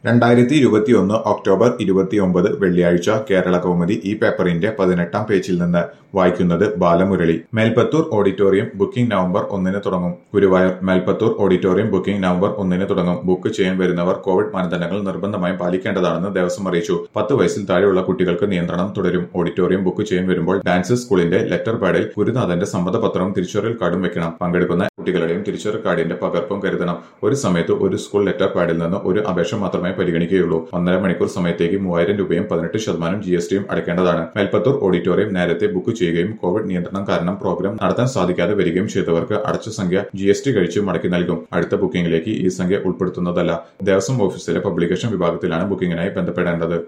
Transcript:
രണ്ടായിരത്തി ഇരുപത്തിയൊന്ന് ഒക്ടോബർ ഇരുപത്തിയൊമ്പത് വെള്ളിയാഴ്ച കേരള കൗമുദി ഈ പേപ്പറിന്റെ പതിനെട്ടാം പേജിൽ നിന്ന് വായിക്കുന്നത് Balamurali Melpathur auditorium booking November ഒന്നിന് തുടങ്ങും Guruvayur Melpathur auditorium booking November ഒന്നിന് തുടങ്ങും ബുക്ക് ചെയ്യാൻ വരുന്നവർ കോവിഡ് മാനദണ്ഡങ്ങൾ നിർബന്ധമായും പാലിക്കേണ്ടതാണെന്ന് ദേവസ്വം അറിയിച്ചു പത്ത് വയസ്സിൽ താഴെയുള്ള കുട്ടികൾക്ക് നിയന്ത്രണം തുടരും ഓഡിറ്റോറിയം ബുക്ക് ചെയ്യാൻ വരുമ്പോൾ ഡാൻസ് സ്കൂളിന്റെ ലെറ്റർ പാഡിൽ ഗുരുനാഥന്റെ സമ്മതപത്രവും തിരിച്ചറിയൽ കാർഡും വെക്കണം പങ്കെടുക്കുന്ന കുട്ടികളുടെയും തിരിച്ചറിയൽ കാർഡിന്റെ പകർപ്പും കരുതണം ഒരു സമയത്ത് ഒരു സ്കൂൾ ലെറ്റർ പാഡിൽ നിന്ന് ഒരു അപേക്ഷ മാത്രമേ പരിഗണിക്കുകയുള്ളൂ ഒന്നര മണിക്കൂർ സമയത്തേക്ക് മൂവായിരം രൂപയും പതിനെട്ട് ശതമാനം ജി എസ് ടിയും അടയ്ക്കേണ്ടതാണ് മേൽപ്പത്തൂർ ഓഡിറ്റോറിയം നേരത്തെ ബുക്ക് ചെയ്യുകയും കോവിഡ് നിയന്ത്രണം കാരണം പ്രോഗ്രാം നടത്താൻ സാധിക്കാതെ വരികയും ചെയ്തവർക്ക് അടച്ച സംഖ്യ ജി എസ് ടി കഴിച്ച് മടക്കി നൽകും അടുത്ത ബുക്കിംഗിലേക്ക് ഈ സംഖ്യ ഉൾപ്പെടുത്തുന്നതല്ല ദേവസ്വം ഓഫീസിലെ പബ്ലിക്കേഷൻ വിഭാഗത്തിലാണ് ബുക്കിംഗിനായി ബന്ധപ്പെടേണ്ടത്